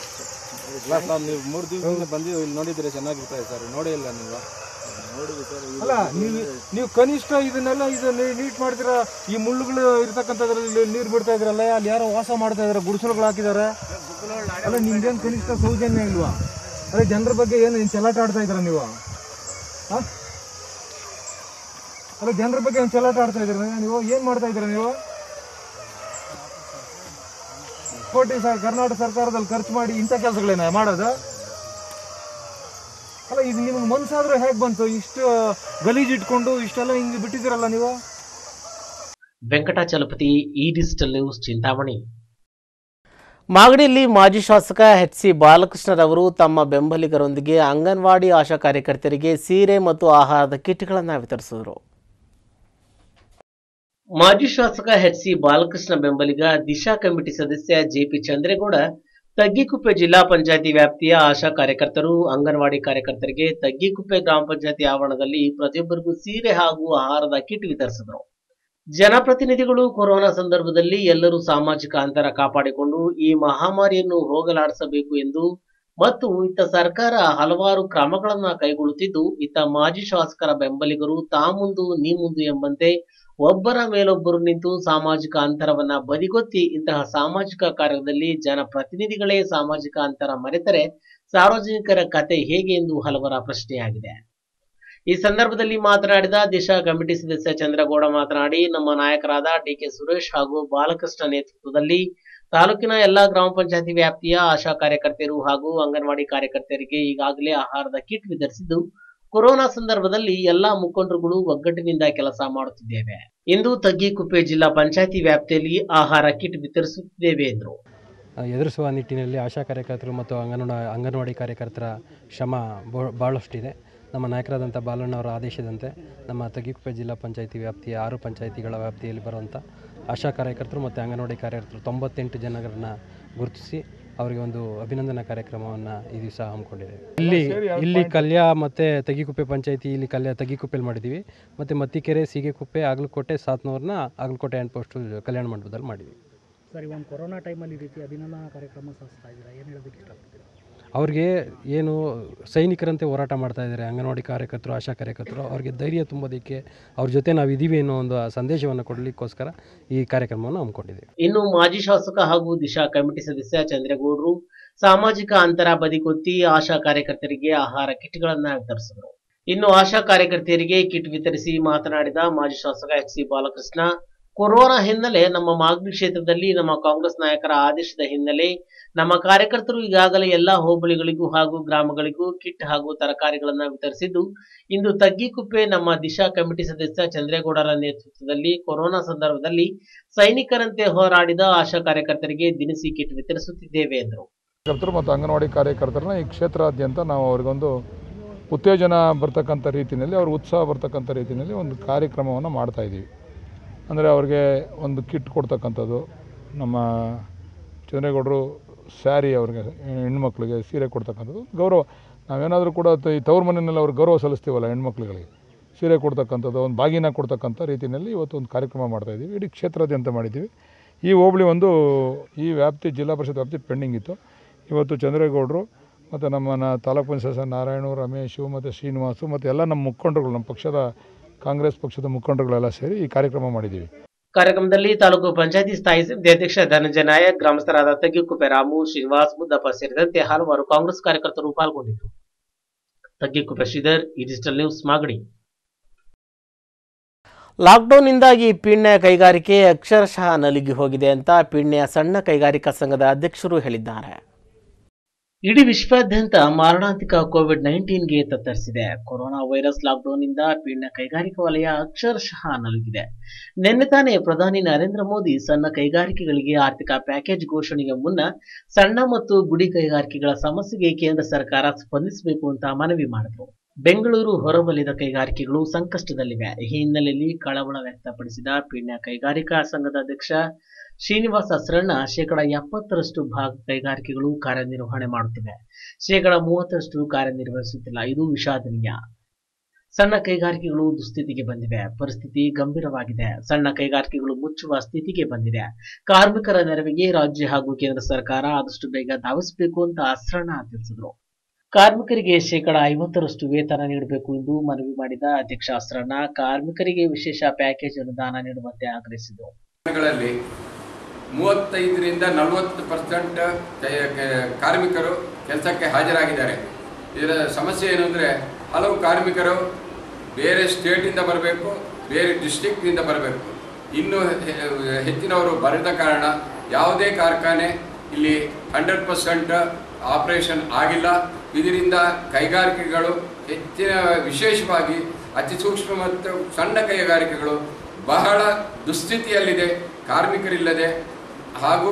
ನೀವು ಮೂರು ದಿವಸದಿಂದ ಬಂದು ಇಲ್ಲಿ ನೋಡಿದ್ರೆ ಚೆನ್ನಾಗಿರ್ತದೆ ಸರ್ ನೋಡೇ ಇಲ್ಲ ನೀವು ಅಲ್ಲ ನೀವು ನೀವು ಕನಿಷ್ಠ ಇದನ್ನೆಲ್ಲ ಇದು ನೀಟ್ ಮಾಡ್ತೀರಾ ಈ ಮುಳ್ಳುಗಳು ಇರ್ತಕ್ಕಂಥದ್ರಲ್ಲಿ ನೀರು ಬಿಡ್ತಾ ಇದ್ರಲ್ಲ ಅಲ್ಲಿ ಯಾರೋ ವಾಸ ಮಾಡ್ತಾ ಇದಾರೆ ಗುಡಿಸಲುಗಳು ಹಾಕಿದ್ದಾರೆ ಅಲ್ಲ ನಿಮ್ಗೇನು ಕನಿಷ್ಠ ಸೌಜನ್ಯ ಇಲ್ವಾ ಅದೇ ಜನರ ಬಗ್ಗೆ ಏನು ಏನು ಚೆಲ್ಲಾಟ ಆಡ್ತಾ ಇದ್ದೀರಾ ನೀವು ಆ? ಅಲ್ಲ ಜನರ ಬಗ್ಗೆ ಏನು ಚೆಲ್ಲಾಟ ಆಡ್ತಾ ಇದ್ದೀರಾ ನೀವು ಏನು ಮಾಡ್ತಾ ಇದ್ದೀರಾ ನೀವು ಕೋಟಿ ಸರ್ ಕರ್ನಾಟಕ ಸರ್ಕಾರದಲ್ಲಿ ಖರ್ಚು ಮಾಡಿ ಇಂಥ ಕೆಲಸಗಳೇನ ಮಾಡೋದು ಅಲ್ಲ ಇದು ನಿಮ್ಗೆ ಮನ್ಸಾದ್ರೆ ಹೇಗೆ ಬಂತು ಇಷ್ಟು ಗಲೀಜ್ ಇಟ್ಕೊಂಡು ಇಷ್ಟೆಲ್ಲ ಹಿಂಗೆ ಬಿಟ್ಟಿದ್ದೀರಲ್ಲ ನೀವು ವೆಂಕಟಾಚಲಪತಿ ಈ ಡಿಜಿಟಲ್ ನ್ಯೂಸ್ ಚಿಂತಾಮಣಿ ಮಾಗಡಿಯಲ್ಲಿ ಮಾಜಿ ಶಾಸಕ ಎಚ್ ಸಿ ಬಾಲಕೃಷ್ಣರವರು ತಮ್ಮ ಬೆಂಬಲಿಗರೊಂದಿಗೆ ಅಂಗನವಾಡಿ ಆಶಾ ಕಾರ್ಯಕರ್ತರಿಗೆ ಸೀರೆ ಮತ್ತು ಆಹಾರದ ಕಿಟ್ಗಳನ್ನು ವಿತರಿಸಿದರು ಮಾಜಿ ಶಾಸಕ ಎಚ್ ಸಿ ಬಾಲಕೃಷ್ಣ ಬೆಂಬಲಿಗ ದಿಶಾ ಕಮಿಟಿ ಸದಸ್ಯ ಜೆಪಿ ಚಂದ್ರೇಗೌಡ ತಗ್ಗಿಕುಪ್ಪೆ ಜಿಲ್ಲಾ ಪಂಚಾಯತಿ ವ್ಯಾಪ್ತಿಯ ಆಶಾ ಕಾರ್ಯಕರ್ತರು ಅಂಗನವಾಡಿ ಕಾರ್ಯಕರ್ತರಿಗೆ ತಗ್ಗಿಕುಪ್ಪೆ ಗ್ರಾಮ ಪಂಚಾಯತಿ ಆವರಣದಲ್ಲಿ ಪ್ರತಿಯೊಬ್ಬರಿಗೂ ಸೀರೆ ಹಾಗೂ ಆಹಾರದ ಕಿಟ್ ವಿತರಿಸಿದರು ಜನಪ್ರತಿನಿಧಿಗಳು ಕೊರೋನಾ ಸಂದರ್ಭದಲ್ಲಿ ಎಲ್ಲರೂ ಸಾಮಾಜಿಕ ಅಂತರ ಕಾಪಾಡಿಕೊಂಡು ಈ ಮಹಾಮಾರಿಯನ್ನು ಹೋಗಲಾಡಿಸಬೇಕು ಎಂದು ಮತ್ತು ಇತ್ತ ಸರ್ಕಾರ ಹಲವಾರು ಕ್ರಮಗಳನ್ನ ಕೈಗೊಳ್ಳುತ್ತಿದ್ದು ಇತ್ತ ಮಾಜಿ ಶಾಸಕರ ಬೆಂಬಲಿಗರು ತಾ ಮುಂದು ನೀ ಮುಂದು ಎಂಬಂತೆ ಒಬ್ಬರ ಮೇಲೊಬ್ಬರು ನಿಂತು ಸಾಮಾಜಿಕ ಅಂತರವನ್ನ ಬದಿಗೊತ್ತಿ ಇಂತಹ ಸಾಮಾಜಿಕ ಕಾರ್ಯದಲ್ಲಿ ಜನಪ್ರತಿನಿಧಿಗಳೇ ಸಾಮಾಜಿಕ ಅಂತರ ಮರೆತರೆ ಸಾರ್ವಜನಿಕರ ಕತೆ ಹೇಗೆ ಎಂದು ಹಲವರ ಪ್ರಶ್ನೆಯಾಗಿದೆ ಈ ಸಂದರ್ಭದಲ್ಲಿ ಮಾತನಾಡಿದ ದಿಶಾ ಕಮಿಟಿ ಸದಸ್ಯ ಚಂದ್ರಗೌಡ ಮಾತನಾಡಿ ನಮ್ಮ ನಾಯಕರಾದ ಡಿಕೆ ಸುರೇಶ್ ಹಾಗೂ ಬಾಲಕೃಷ್ಣ ನೇತೃತ್ವದಲ್ಲಿ ತಾಲೂಕಿನ ಎಲ್ಲಾ ಗ್ರಾಮ ಪಂಚಾಯತಿ ವ್ಯಾಪ್ತಿಯ ಆಶಾ ಕಾರ್ಯಕರ್ತೆಯರು ಹಾಗೂ ಅಂಗನವಾಡಿ ಕಾರ್ಯಕರ್ತೆಯರಿಗೆ ಈಗಾಗಲೇ ಆಹಾರದ ಕಿಟ್ ವಿತರಿಸಿದ್ದು ಕೊರೋನಾ ಸಂದರ್ಭದಲ್ಲಿ ಎಲ್ಲಾ ಮುಖಂಡರುಗಳು ಒಗ್ಗಟ್ಟಿನಿಂದ ಕೆಲಸ ಮಾಡುತ್ತಿದ್ದೇವೆ ಇಂದು ತಗ್ಗಿಕುಪ್ಪೆ ಜಿಲ್ಲಾ ಪಂಚಾಯತಿ ವ್ಯಾಪ್ತಿಯಲ್ಲಿ ಆಹಾರ ಕಿಟ್ ವಿತರಿಸುತ್ತಿದ್ದೇವೆ ಎಂದರು ಎದುರಿಸುವ ನಿಟ್ಟಿನಲ್ಲಿ ಆಶಾ ಕಾರ್ಯಕರ್ತರು ಮತ್ತು ಅಂಗನವಾಡಿ ಅಂಗನವಾಡಿ ಕಾರ್ಯಕರ್ತರ ಶ್ರಮ ಬೊ- ಭಾಳಷ್ಟಿದೆ ನಮ್ಮ ನಾಯಕರಾದಂಥ ಬಾಲಣ್ಣವರ ಆದೇಶದಂತೆ ನಮ್ಮ ತಗ್ಗಿಕುಪ್ಪೆ ಜಿಲ್ಲಾ ಪಂಚಾಯತಿ ವ್ಯಾಪ್ತಿಯ ಆರು ಪಂಚಾಯತಿಗಳ ವ್ಯಾಪ್ತಿಯಲ್ಲಿ ಬರುವಂಥ ಆಶಾ ಕಾರ್ಯಕರ್ತರು ಮತ್ತು ಅಂಗನವಾಡಿ ಕಾರ್ಯಕರ್ತರು ತೊಂಬತ್ತೆಂಟು ಜನರನ್ನು ಗುರುತಿಸಿ ಅವರಿಗೆ ಒಂದು ಅಭಿನಂದನಾ ಕಾರ್ಯಕ್ರಮವನ್ನು ಈ ದಿವಸ ಹಮ್ಮಿಕೊಂಡಿದೆ ಇಲ್ಲಿ ಇಲ್ಲಿ ಕಲ್ಯ ಮತ್ತು ತಗ್ಗಿಕುಪ್ಪೆ ಪಂಚಾಯತಿ ಇಲ್ಲಿ ಕಲ್ಯ ತಗ್ಗಿಕುಪ್ಪೆಲಿ ಮಾಡಿದ್ದೀವಿ ಮತ್ತು ಮತ್ತಿಕೆರೆ ಸೀಗೆಕುಪ್ಪೆ ಆಗ್ಲಕೋಟೆ ಸಾತ್ನೂರನ್ನ ಆಗ್ಲಕೋಟೆ ಆ್ಯಂಡ್ ಪೋಸ್ಟು ಕಲ್ಯಾಣ ಮಂಟಪದಲ್ಲಿ ಮಾಡಿದ್ದೀವಿ ಸರ್ ಈ ಒಂದು ಕೊರೋನಾ ಟೈಮಲ್ಲಿ ಈ ರೀತಿ ಅಭಿನಂದನಾ ಕಾರ್ಯಕ್ರಮ ಸಾಗಿಸ್ತಾ ಇದ್ದೀರಾ ಏನು ಹೇಳೋದಕ್ಕೆ ಇಷ್ಟಪಡ್ತೀರಾ ಅವ್ರಿಗೆ ಏನು ಸೈನಿಕರಂತೆ ಹೋರಾಟ ಮಾಡ್ತಾ ಇದ್ದಾರೆ ಅಂಗನವಾಡಿ ಕಾರ್ಯಕರ್ತರು ಆಶಾ ಕಾರ್ಯಕರ್ತರು ಅವ್ರಿಗೆ ಧೈರ್ಯ ತುಂಬೋದಕ್ಕೆ ಅವ್ರ ಜೊತೆ ನಾವು ಇದ್ದೀವಿ ಅನ್ನೋ ಒಂದು ಸಂದೇಶವನ್ನು ಕೊಡಲಿಕ್ಕೋಸ್ಕರ ಈ ಕಾರ್ಯಕ್ರಮವನ್ನು ಹಮ್ಮಿಕೊಂಡಿದ್ದೀವಿ ಇನ್ನು ಮಾಜಿ ಶಾಸಕ ಹಾಗೂ ದಿಶಾ ಕಮಿಟಿ ಸದಸ್ಯ ಚಂದ್ರಗೌಡರು ಸಾಮಾಜಿಕ ಅಂತರ ಬದಿಗೊತ್ತಿ ಆಶಾ ಕಾರ್ಯಕರ್ತರಿಗೆ ಆಹಾರ ಕಿಟ್ಗಳನ್ನ ವಿತರಿಸಿದರು ಇನ್ನು ಆಶಾ ಕಾರ್ಯಕರ್ತೆಯರಿಗೆ ಕಿಟ್ ವಿತರಿಸಿ ಮಾತನಾಡಿದ ಮಾಜಿ ಶಾಸಕ ಎಚ್ ಸಿ ಬಾಲಕೃಷ್ಣ ಕೊರೋನಾ ಹಿನ್ನೆಲೆ ನಮ್ಮ ಮಾಗಡಿ ಕ್ಷೇತ್ರದಲ್ಲಿ ನಮ್ಮ ಕಾಂಗ್ರೆಸ್ ನಾಯಕರ ಆದೇಶದ ಹಿನ್ನೆಲೆ ನಮ್ಮ ಕಾರ್ಯಕರ್ತರು ಈಗಾಗಲೇ ಎಲ್ಲಾ ಹೋಬಳಿಗಳಿಗೂ ಹಾಗೂ ಗ್ರಾಮಗಳಿಗೂ ಕಿಟ್ ಹಾಗೂ ತರಕಾರಿಗಳನ್ನ ವಿತರಿಸಿದ್ದು ಇಂದು ತಗ್ಗಿಕುಪ್ಪೆ ನಮ್ಮ ದಿಶಾ ಕಮಿಟಿ ಸದಸ್ಯ ಚಂದ್ರೇಗೌಡರ ನೇತೃತ್ವದಲ್ಲಿ ಕೊರೋನಾ ಸಂದರ್ಭದಲ್ಲಿ ಸೈನಿಕರಂತೆ ಹೋರಾಡಿದ ಆಶಾ ಕಾರ್ಯಕರ್ತರಿಗೆ ದಿನಸಿ ಕಿಟ್ ವಿತರಿಸುತ್ತಿದ್ದೇವೆ ಎಂದರು ಕಾರ್ಯಕರ್ತರು ಮತ್ತು ಅಂಗನವಾಡಿ ಕಾರ್ಯಕರ್ತರನ್ನ ಈ ಕ್ಷೇತ್ರಾದ್ಯಂತ ನಾವು ಅವ್ರಿಗೊಂದು ಉತ್ತೇಜನ ಬರ್ತಕ್ಕಂಥ ರೀತಿಯಲ್ಲಿ ಅವ್ರ ಉತ್ಸಾಹ ಬರ್ತಕ್ಕಂಥ ರೀತಿಯಲ್ಲಿ ಒಂದು ಕಾರ್ಯಕ್ರಮವನ್ನು ಮಾಡ್ತಾ ಇದ್ದೀವಿ ಅಂದರೆ ಅವ್ರಿಗೆ ಒಂದು ಕಿಟ್ ಕೊಡ್ತಕ್ಕಂಥದ್ದು ನಮ್ಮ ಚಂದ್ರೇಗೌಡರು ಸ್ಯಾರಿ ಅವ್ರಿಗೆ ಹೆಣ್ಮಕ್ಳಿಗೆ ಸೀರೆ ಕೊಡ್ತಕ್ಕಂಥದ್ದು ಗೌರವ ನಾವೇನಾದರೂ ಕೂಡ ತ- ಈ ತವ್ರ ಮನೆಯಲ್ಲಿ ಅವ್ರಿಗೆ ಗೌರವ ಸಲ್ಲಿಸ್ತೀವಲ್ಲ ಹೆಣ್ಮಕ್ಳುಗಳಿಗೆ ಸೀರೆ ಕೊಡ್ತಕ್ಕಂಥದ್ದು ಒಂದು ಬಾಗಿನ ಕೊಡ್ತಕ್ಕಂಥ ರೀತಿಯಲ್ಲಿ ಇವತ್ತು ಒಂದು ಕಾರ್ಯಕ್ರಮ ಮಾಡ್ತಾಯಿದ್ದೀವಿ ಇಡೀ ಕ್ಷೇತ್ರಾದ್ಯಂತ ಮಾಡಿದ್ದೀವಿ ಈ ಹೋಬಳಿ ಒಂದು ಈ ವ್ಯಾಪ್ತಿ ಜಿಲ್ಲಾ ಪರಿಷತ್ ವ್ಯಾಪ್ತಿ ಪೆಂಡಿಂಗ್ ಇತ್ತು ಇವತ್ತು ಚಂದ್ರೇಗೌಡರು ಮತ್ತು ನಮ್ಮ ನ- ತಾಲೂಕು ಪಂಚಾಯತ್ ಸದಸ್ಯ ನಾರಾಯಣು ರಮೇಶು ಮತ್ತು ಶ್ರೀನಿವಾಸು ಮತ್ತು ಎಲ್ಲ ನಮ್ಮ ಮುಖಂಡರುಗಳು ನಮ್ಮ ಪಕ್ಷದ ಕಾಂಗ್ರೆಸ್ ಪಕ್ಷದ ಮುಖಂಡರುಗಳೆಲ್ಲ ಸೇರಿ ಈ ಕಾರ್ಯಕ್ರಮ ಮಾಡಿದ್ದೀವಿ ಕಾರ್ಯಕ್ರಮದಲ್ಲಿ ತಾಲೂಕು ಪಂಚಾಯತಿ ಸ್ಥಾಯಿ ಸಮಿತಿ ಅಧ್ಯಕ್ಷ ಧನಂಜಯ ನಾಯಕ್ ಗ್ರಾಮಸ್ಥರಾದ ತಗ್ಗಿಕುಪ್ಪೆ ರಾಮು ಶ್ರೀನಿವಾಸ್ ಮುದ್ದಪ್ಪ ಸೇರಿದಂತೆ ಹಲವಾರು ಕಾಂಗ್ರೆಸ್ ಕಾರ್ಯಕರ್ತರು ಪಾಲ್ಗೊಂಡಿದ್ದರು ತಗ್ಗಿಕುಪ್ಪೆ ಶ್ರೀಧರ್ ಈ ಡಿಜಿಟಲ್ ನ್ಯೂಸ್ ಮಾಗಡಿ ಲಾಕ್ಡೌನ್ನಿಂದಾಗಿ ಪೀಣ್ಯ ಕೈಗಾರಿಕೆ ಅಕ್ಷರಶಃ ನಲುಗಿ ಹೋಗಿದೆ ಅಂತ ಪೀಣ್ಯ ಸಣ್ಣ ಕೈಗಾರಿಕಾ ಸಂಘದ ಅಧ್ಯಕ್ಷರು ಹೇಳಿದ್ದಾರೆ ಇಡೀ ವಿಶ್ವಾದ್ಯಂತ ಮಾರಣಾಂತಿಕ ಕೋವಿಡ್ ನೈನ್ಟೀನ್ಗೆ ತತ್ತರಿಸಿದೆ ಕೊರೋನಾ ವೈರಸ್ ಲಾಕ್ಡೌನ್ನಿಂದ ಪೀಣ್ಯ ಕೈಗಾರಿಕಾ ವಲಯ ಅಕ್ಷರಶಃ ನಲುಗಿದೆ ನಿನ್ನೆ ತಾನೇ ಪ್ರಧಾನಿ ನರೇಂದ್ರ ಮೋದಿ ಸಣ್ಣ ಕೈಗಾರಿಕೆಗಳಿಗೆ ಆರ್ಥಿಕ ಪ್ಯಾಕೇಜ್ ಘೋಷಣೆಗೆ ಮುನ್ನ ಸಣ್ಣ ಮತ್ತು ಗುಡಿ ಕೈಗಾರಿಕೆಗಳ ಸಮಸ್ಯೆಗೆ ಕೇಂದ್ರ ಸರ್ಕಾರ ಸ್ಪಂದಿಸಬೇಕು ಅಂತ ಮನವಿ ಮಾಡಿದ್ರು ಬೆಂಗಳೂರು ಹೊರವಲಯದ ಕೈಗಾರಿಕೆಗಳು ಸಂಕಷ್ಟದಲ್ಲಿವೆ ಈ ಹಿನ್ನೆಲೆಯಲ್ಲಿ ಕಳವಳ ವ್ಯಕ್ತಪಡಿಸಿದ ಪೀಣ್ಯ ಕೈಗಾರಿಕಾ ಸಂಘದ ಅಧ್ಯಕ್ಷ ಶ್ರೀನಿವಾಸ ಹಸ್ರಣ್ಣ ಶೇಕಡ ಎಪ್ಪತ್ತರಷ್ಟು ಭಾಗ ಕೈಗಾರಿಕೆಗಳು ಕಾರ್ಯನಿರ್ವಹಣೆ ಮಾಡುತ್ತಿವೆ ಶೇಕಡ ಮೂವತ್ತರಷ್ಟು ಕಾರ್ಯನಿರ್ವಹಿಸುತ್ತಿಲ್ಲ ಇದು ವಿಷಾದನೀಯ ಸಣ್ಣ ಕೈಗಾರಿಕೆಗಳು ದುಸ್ಥಿತಿಗೆ ಬಂದಿವೆ ಪರಿಸ್ಥಿತಿ ಗಂಭೀರವಾಗಿದೆ ಸಣ್ಣ ಕೈಗಾರಿಕೆಗಳು ಮುಚ್ಚುವ ಸ್ಥಿತಿಗೆ ಬಂದಿದೆ ಕಾರ್ಮಿಕರ ನೆರವಿಗೆ ರಾಜ್ಯ ಹಾಗೂ ಕೇಂದ್ರ ಸರ್ಕಾರ ಆದಷ್ಟು ಬೇಗ ಧಾವಿಸಬೇಕು ಅಂತ ಹಸ್ರಣ್ಣ ತಿಳಿಸಿದರು ಕಾರ್ಮಿಕರಿಗೆ ಶೇಕಡ ಐವತ್ತರಷ್ಟು ವೇತನ ನೀಡಬೇಕು ಎಂದು ಮನವಿ ಮಾಡಿದ ಅಧ್ಯಕ್ಷ ಹಸ್ರಣ್ಣ ಕಾರ್ಮಿಕರಿಗೆ ವಿಶೇಷ ಪ್ಯಾಕೇಜ್ ಅನುದಾನ ನೀಡುವಂತೆ ಆಗ್ರಹಿಸಿದರು ಗಳಲ್ಲಿ ಮೂವತ್ತೈದರಿಂದ ನಲವತ್ತು ಪರ್ಸೆಂಟ್ ಕಾರ್ಮಿಕರು ಕೆಲಸಕ್ಕೆ ಹಾಜರಾಗಿದ್ದಾರೆ ಇದರ ಸಮಸ್ಯೆ ಏನು ಅಂದರೆ ಹಲವು ಕಾರ್ಮಿಕರು ಬೇರೆ ಸ್ಟೇಟಿಂದ ಬರಬೇಕು ಬೇರೆ ಡಿಸ್ಟಿಕ್ನಿಂದ ಬರಬೇಕು ಇನ್ನು ಹೆ- ಹೆಚ್ಚಿನವರು ಬರದ ಕಾರಣ ಯಾವುದೇ ಕಾರ್ಖಾನೆ ಇಲ್ಲಿ ಹಂಡ್ರೆಡ್ ಪರ್ಸೆಂಟ್ ಆಪರೇಷನ್ ಆಗಿಲ್ಲ ಇದರಿಂದ ಕೈಗಾರಿಕೆಗಳು ಹೆಚ್ಚಿನ ವಿಶೇಷವಾಗಿ ಅತಿ ಸೂಕ್ಷ್ಮ ಮತ್ತು ಸಣ್ಣ ಕೈಗಾರಿಕೆಗಳು ಬಹಳ ದುಸ್ಥಿತಿಯಲ್ಲಿದೆ ಕಾರ್ಮಿಕರಿಲ್ಲದೆ ಹಾಗೂ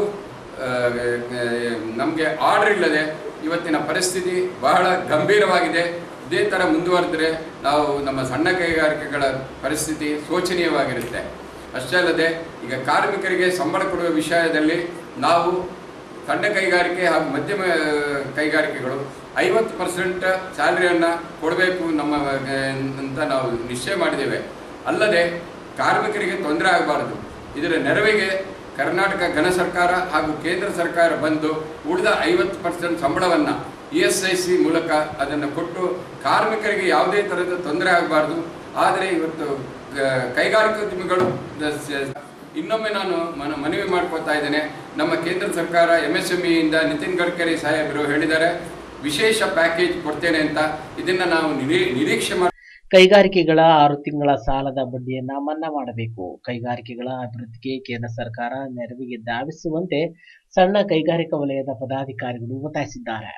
ನಮಗೆ ಆರ್ಡರ್ ಇಲ್ಲದೆ ಇವತ್ತಿನ ಪರಿಸ್ಥಿತಿ ಬಹಳ ಗಂಭೀರವಾಗಿದೆ ಇದೇ ಥರ ಮುಂದುವರೆದರೆ ನಾವು ನಮ್ಮ ಸಣ್ಣ ಕೈಗಾರಿಕೆಗಳ ಪರಿಸ್ಥಿತಿ ಶೋಚನೀಯವಾಗಿರುತ್ತೆ ಅಷ್ಟೇ ಅಲ್ಲದೆ ಈಗ ಕಾರ್ಮಿಕರಿಗೆ ಸಂಬಳ ಕೊಡುವ ವಿಷಯದಲ್ಲಿ ನಾವು ಸಣ್ಣ ಕೈಗಾರಿಕೆ ಹಾಗೂ ಮಧ್ಯಮ ಕೈಗಾರಿಕೆಗಳು ಐವತ್ತು ಪರ್ಸೆಂಟ್ ಸ್ಯಾಲರಿಯನ್ನು ಕೊಡಬೇಕು ನಮ್ಮ ಆ, ಅಂತ ನಾವು ನಿಶ್ಚಯ ಮಾಡಿದ್ದೇವೆ ಅಲ್ಲದೆ ಕಾರ್ಮಿಕರಿಗೆ ತೊಂದರೆ ಆಗಬಾರದು ಇದರ ನೆರವಿಗೆ ಕರ್ನಾಟಕ ಘನ ಸರ್ಕಾರ ಹಾಗೂ ಕೇಂದ್ರ ಸರ್ಕಾರ ಬಂದು ಉಳಿದ ಐವತ್ತು ಪರ್ಸೆಂಟ್ ಸಂಬಳವನ್ನು ಇ ಎಸ್ ಐ ಸಿ ಮೂಲಕ ಅದನ್ನು ಕೊಟ್ಟು ಕಾರ್ಮಿಕರಿಗೆ ಯಾವುದೇ ಥರದ ತೊಂದರೆ ಆಗಬಾರ್ದು ಆದರೆ ಇವತ್ತು ಗ- ಕೈಗಾರಿಕೋದ್ಯಮಿಗಳು ದ- ಸ- ಇನ್ನೊಮ್ಮೆ ನಾನು ಮನ ಮನವಿ ಮಾಡ್ಕೊತಾ ಇದ್ದೇನೆ ನಮ್ಮ ಕೇಂದ್ರ ಸರ್ಕಾರ ಎಮ್ ಎಸ್ ಎಂ ಇಯಿಂದ ನಿತಿನ್ ಗಡ್ಕರಿ ಸಾಹೇಬರು ಹೇಳಿದ್ದಾರೆ ವಿಶೇಷ ಪ್ಯಾಕೇಜ್ ಕೊಡ್ತೇನೆ ಅಂತ ಇದನ್ನ ನಾವು ನಿರೀ ನಿರೀಕ್ಷೆ ಮಾಡಿ ಕೈಗಾರಿಕೆಗಳ ಆರು ತಿಂಗಳ ಸಾಲದ ಬಡ್ಡಿಯನ್ನ ಮನ್ನಾ ಮಾಡಬೇಕು ಕೈಗಾರಿಕೆಗಳ ಅಭಿವೃದ್ಧಿಗೆ ಕೇಂದ್ರ ಸರ್ಕಾರ ನೆರವಿಗೆ ಧಾವಿಸುವಂತೆ ಸಣ್ಣ ಕೈಗಾರಿಕಾ ವಲಯದ ಪದಾಧಿಕಾರಿಗಳು ಒತ್ತಾಯಿಸಿದ್ದಾರೆ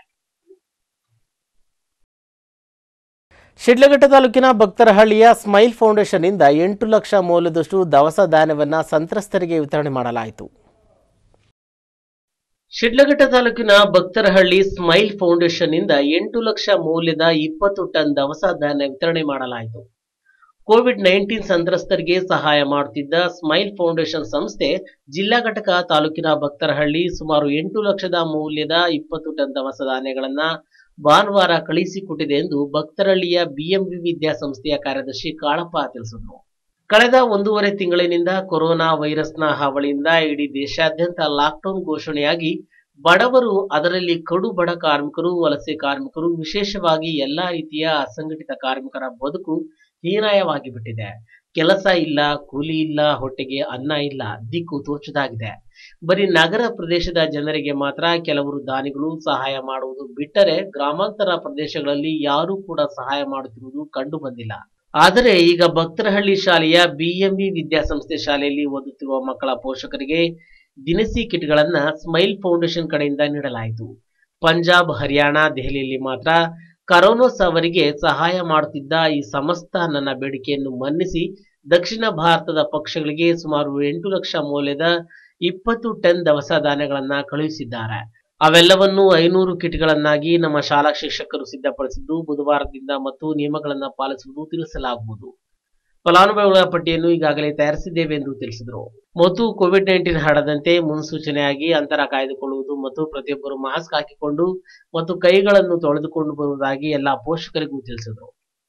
ಶಿಡ್ಲಘಟ್ಟ ತಾಲೂಕಿನ ಭಕ್ತರಹಳ್ಳಿಯ ಸ್ಮೈಲ್ ಫೌಂಡೇಶನ್ನಿಂದ ಎಂಟು ಲಕ್ಷ ಮೌಲ್ಯದಷ್ಟು ದವಸ ಧಾನ್ಯವನ್ನು ಸಂತ್ರಸ್ತರಿಗೆ ವಿತರಣೆ ಮಾಡಲಾಯಿತು ಶಿಡ್ಲಘಟ್ಟ ತಾಲೂಕಿನ ಭಕ್ತರಹಳ್ಳಿ ಸ್ಮೈಲ್ ಫೌಂಡೇಶನ್ನಿಂದ ಎಂಟು ಲಕ್ಷ ಮೌಲ್ಯದ ಇಪ್ಪತ್ತು ಟನ್ ದವಸ ಧಾನ್ಯ ವಿತರಣೆ ಮಾಡಲಾಯಿತು ಕೋವಿಡ್ ನೈನ್ಟೀನ್ ಸಂತ್ರಸ್ತರಿಗೆ ಸಹಾಯ ಮಾಡುತ್ತಿದ್ದ ಸ್ಮೈಲ್ ಫೌಂಡೇಶನ್ ಸಂಸ್ಥೆ ಜಿಲ್ಲಾ ಘಟಕ ತಾಲೂಕಿನ ಭಕ್ತರಹಳ್ಳಿ ಸುಮಾರು ಎಂಟು ಲಕ್ಷದ ಮೌಲ್ಯದ ಇಪ್ಪತ್ತು ಟನ್ ದವಸ ಧಾನ್ಯಗಳನ್ನ ಭಾನುವಾರ ಕಳುಹಿಸಿಕೊಟ್ಟಿದೆ ಎಂದು ಭಕ್ತರಹಳ್ಳಿಯ ಬಿಎಂವಿ ವಿದ್ಯಾಸಂಸ್ಥೆಯ ಕಾರ್ಯದರ್ಶಿ ಕಾಳಪ್ಪ ತಿಳಿಸಿದರು ಕಳೆದ ಒಂದೂವರೆ ತಿಂಗಳಿನಿಂದ ಕೊರೋನಾ ವೈರಸ್ನ ಹಾವಳಿಯಿಂದ ಇಡೀ ದೇಶಾದ್ಯಂತ ಲಾಕ್ಡೌನ್ ಘೋಷಣೆಯಾಗಿ ಬಡವರು ಅದರಲ್ಲಿ ಕಡು ಬಡ ಕಾರ್ಮಿಕರು ವಲಸೆ ಕಾರ್ಮಿಕರು ವಿಶೇಷವಾಗಿ ಎಲ್ಲಾ ರೀತಿಯ ಅಸಂಘಟಿತ ಕಾರ್ಮಿಕರ ಬದುಕು ಹೀನಾಯವಾಗಿ ಬಿಟ್ಟಿದೆ ಕೆಲಸ ಇಲ್ಲ ಕೂಲಿ ಇಲ್ಲ ಹೊಟ್ಟೆಗೆ ಅನ್ನ ಇಲ್ಲ ದಿಕ್ಕು ತೋಚದಾಗಿದೆ ಬರೀ ನಗರ ಪ್ರದೇಶದ ಜನರಿಗೆ ಮಾತ್ರ ಕೆಲವರು ದಾನಿಗಳು ಸಹಾಯ ಮಾಡುವುದು ಬಿಟ್ಟರೆ ಗ್ರಾಮಾಂತರ ಪ್ರದೇಶಗಳಲ್ಲಿ ಯಾರೂ ಕೂಡ ಸಹಾಯ ಮಾಡುತ್ತಿರುವುದು ಕಂಡು ಬಂದಿಲ್ಲ ಆದರೆ ಈಗ ಭಕ್ತರಹಳ್ಳಿ ಶಾಲೆಯ ಬಿಎಂವಿ ವಿದ್ಯಾಸಂಸ್ಥೆ ಶಾಲೆಯಲ್ಲಿ ಓದುತ್ತಿರುವ ಮಕ್ಕಳ ಪೋಷಕರಿಗೆ ದಿನಸಿ ಕಿಟ್ಗಳನ್ನ ಸ್ಮೈಲ್ ಫೌಂಡೇಶನ್ ಕಡೆಯಿಂದ ನೀಡಲಾಯಿತು ಪಂಜಾಬ್ ಹರಿಯಾಣ ದೆಹಲಿಯಲ್ಲಿ ಮಾತ್ರ ಕರೋನೋಸ್ ಅವರಿಗೆ ಸಹಾಯ ಮಾಡುತ್ತಿದ್ದ ಈ ಸಮಸ್ತ ನನ್ನ ಬೇಡಿಕೆಯನ್ನು ಮನ್ನಿಸಿ ದಕ್ಷಿಣ ಭಾರತದ ಪಕ್ಷಗಳಿಗೆ ಸುಮಾರು ಎಂಟು ಲಕ್ಷ ಮೌಲ್ಯದ ಇಪ್ಪತ್ತು ಟನ್ ದವಸ ಧಾನ್ಯಗಳನ್ನ ಕಳುಹಿಸಿದ್ದಾರೆ ಅವೆಲ್ಲವನ್ನು ಐನೂರು ಕಿಟ್ಗಳನ್ನಾಗಿ ನಮ್ಮ ಶಾಲಾ ಶಿಕ್ಷಕರು ಸಿದ್ಧಪಡಿಸಿದ್ದು ಬುಧವಾರದಿಂದ ಮತ್ತು ನಿಯಮಗಳನ್ನು ಪಾಲಿಸುವುದು ತಿಳಿಸಲಾಗುವುದು ಫಲಾನುಭವಿಗಳ ಪಟ್ಟಿಯನ್ನು ಈಗಾಗಲೇ ತಯಾರಿಸಿದ್ದೇವೆ ಎಂದು ತಿಳಿಸಿದರು ಮತ್ತು ಕೋವಿಡ್ ನೈನ್ಟೀನ್ ಹರಡದಂತೆ ಮುನ್ಸೂಚನೆಯಾಗಿ ಅಂತರ ಕಾಯ್ದುಕೊಳ್ಳುವುದು ಮತ್ತು ಪ್ರತಿಯೊಬ್ಬರು ಮಾಸ್ಕ್ ಹಾಕಿಕೊಂಡು ಮತ್ತು ಕೈಗಳನ್ನು ತೊಳೆದುಕೊಂಡು ಬರುವುದಾಗಿ ಎಲ್ಲ ಪೋಷಕರಿಗೂ ತಿಳಿಸಿದರು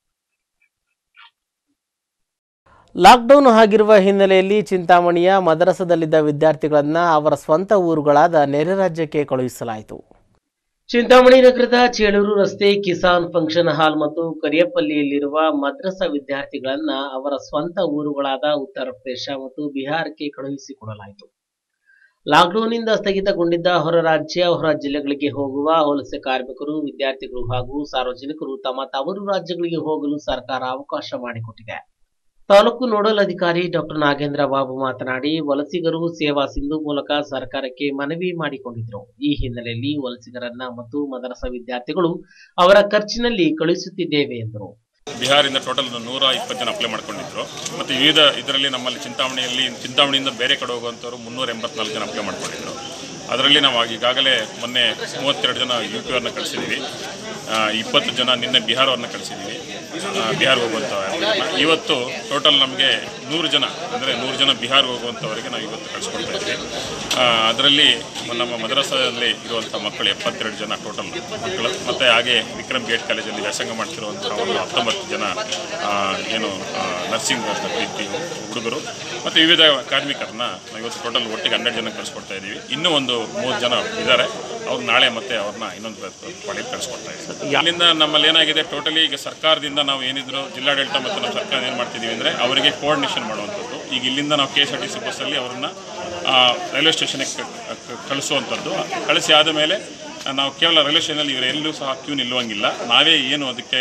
ಲಾಕ್ಡೌನ್ ಆಗಿರುವ ಹಿನ್ನೆಲೆಯಲ್ಲಿ ಚಿಂತಾಮಣಿಯ ಮದರಸದಲ್ಲಿದ್ದ ವಿದ್ಯಾರ್ಥಿಗಳನ್ನ ಅವರ ಸ್ವಂತ ಊರುಗಳಾದ ನೆರೆ ರಾಜ್ಯಕ್ಕೆ ಕಳುಹಿಸಲಾಯಿತು ಚಿಂತಾಮಣಿ ನಗರದ ಚೇಳೂರು ರಸ್ತೆ ಕಿಸಾನ್ ಫಂಕ್ಷನ್ ಹಾಲ್ ಮತ್ತು ಕರಿಯಪಲ್ಲಿಯಲ್ಲಿರುವ ಮದ್ರಸಾ ವಿದ್ಯಾರ್ಥಿಗಳನ್ನ ಅವರ ಸ್ವಂತ ಊರುಗಳಾದ ಉತ್ತರ ಪ್ರದೇಶ ಮತ್ತು ಬಿಹಾರಕ್ಕೆ ಕಳುಹಿಸಿಕೊಡಲಾಯಿತು ಲಾಕ್ಡೌನ್ನಿಂದ ಸ್ಥಗಿತಗೊಂಡಿದ್ದ ಹೊರ ರಾಜ್ಯ ಹೊರ ಜಿಲ್ಲೆಗಳಿಗೆ ಹೋಗುವ ವಲಸೆ ಕಾರ್ಮಿಕರು ವಿದ್ಯಾರ್ಥಿಗಳು ಹಾಗೂ ಸಾರ್ವಜನಿಕರು ತಮ್ಮ ತವರು ರಾಜ್ಯಗಳಿಗೆ ಹೋಗಲು ಸರ್ಕಾರ ಅವಕಾಶ ಮಾಡಿಕೊಟ್ಟಿದೆ ತಾಲೂಕು ನೋಡಲ್ ಅಧಿಕಾರಿ ಡಾಕ್ಟರ್ ನಾಗೇಂದ್ರ ಬಾಬು ಮಾತನಾಡಿ ವಲಸಿಗರು ಸೇವಾ ಸಿಂಧು ಮೂಲಕ ಸರ್ಕಾರಕ್ಕೆ ಮನವಿ ಮಾಡಿಕೊಂಡಿದ್ರು ಈ ಹಿನ್ನೆಲೆಯಲ್ಲಿ ವಲಸಿಗರನ್ನ ಮತ್ತು ಮದರಸಾ ವಿದ್ಯಾರ್ಥಿಗಳು ಅವರ ಖರ್ಚಿನಲ್ಲಿ ಕಳುಹಿಸುತ್ತಿದ್ದೇವೆ ಎಂದರು ಬಿಹಾರಿಂದ ಟೋಟಲ್ ನೂರ ಇಪ್ಪತ್ತು ಜನ ಅಪ್ಲೈ ಮಾಡ್ಕೊಂಡಿದ್ರು ಮತ್ತು ವಿವಿಧ ಇದರಲ್ಲಿ ನಮ್ಮಲ್ಲಿ ಚಿಂತಾಮಣಿಯಲ್ಲಿ ಚಿಂತಾಮಣಿಯಿಂದ ಬೇರೆ ಕಡೆ ಹೋಗುವಂಥವ್ರು ಮುನ್ನೂರ ಎಂಬತ್ನಾಲ್ಕು ಜನ ಅಪ್ಲೈ ಮಾಡ್ಕೊಂಡಿದ್ರು ಅದರಲ್ಲಿ ನಾವು ಈಗಾಗಲೇ ಮೊನ್ನೆ ಮೂವತ್ತೆರಡು ಜನ ಯು ಪಿ ಅವ್ರನ್ನ ಕಳಿಸಿದ್ದೀವಿ ಇಪ್ಪತ್ತು ಜನ ನಿನ್ನೆ ಬಿಹಾರವ್ರನ್ನ ಕಳಿಸಿದ್ದೀವಿ ಬಿಹಾರ್ ಹೋಗುವಂಥವ್ರನ್ನ ಇವತ್ತು ಟೋಟಲ್ ನಮಗೆ ನೂರು ಜನ ಅಂದರೆ ನೂರು ಜನ ಬಿಹಾರ್ ಹೋಗುವಂಥವರಿಗೆ ನಾವು ಇವತ್ತು ಕಳಿಸ್ಕೊಡ್ತಾ ಇದ್ದೀವಿ ಅದರಲ್ಲಿ ನಮ್ಮ ಮದ್ರಸಾದಲ್ಲಿ ಇರುವಂಥ ಮಕ್ಕಳು ಎಪ್ಪತ್ತೆರಡು ಜನ ಟೋಟಲ್ ಮಕ್ಕಳು ಮತ್ತು ಹಾಗೆ ವಿಕ್ರಮ್ ಗೇಟ್ ಕಾಲೇಜಲ್ಲಿ ವ್ಯಾಸಂಗ ಮಾಡ್ತಿರುವಂಥ ಒಂದು ಹತ್ತೊಂಬತ್ತು ಜನ ಆ, ಏನು ನರ್ಸಿಂಗ್ ರೀತಿ ಹುಡುಗರು ಮತ್ತು ವಿವಿಧ ಕಾರ್ಮಿಕರನ್ನ ನಾವು ಇವತ್ತು ಟೋಟಲ್ ಒಟ್ಟಿಗೆ ಹನ್ನೆರಡು ಜನ ಕಳಿಸ್ಕೊಡ್ತಾ ಇದ್ದೀವಿ ಇನ್ನೂ ಒಂದು ಮೂರು ಜನ ಇದ್ದಾರೆ ಅವ್ರು ನಾಳೆ ಮತ್ತೆ ಅವ್ರನ್ನ ಇನ್ನೊಂದು ಪಾಳಿಗೆ ಕಳಿಸ್ಕೊಡ್ತಾ ಇದ್ದೀವಿ ಅಲ್ಲಿಂದ ನಮ್ಮಲ್ಲಿ ಏನಾಗಿದೆ ಟೋಟಲಿ ಈಗ ಸರ್ಕಾರದಿಂದ ನಾವು ಏನಿದ್ರು ಜಿಲ್ಲಾಡಳಿತ ಮತ್ತು ನಮ್ಮ ಸರ್ಕಾರ ಏನು ಮಾಡ್ತಿದ್ದೀವಿ ಅಂದರೆ ಅವರಿಗೆ ಕೋಆರ್ಡಿನೇಷನ್ ಮಾಡುವಂಥದ್ದು ಈಗ ಇಲ್ಲಿಂದ ನಾವು K S R T C ಬಸ್ಸಲ್ಲಿ ಅವರನ್ನು ರೈಲ್ವೆ ಸ್ಟೇಷನ್ಗೆ ಕಳಿಸುವಂಥದ್ದು ಕಳಿಸಿ ಆದ ಮೇಲೆ ನಾವು ಕೇವಲ ರೈಲ್ವೆ ಸ್ಟೇಷನಲ್ಲಿ ಇವರು ಎಲ್ಲೂ ಸಹ ಕ್ಯೂ ನಿಲ್ಲುವಂಗಿಲ್ಲ ನಾವೇ ಏನು ಅದಕ್ಕೆ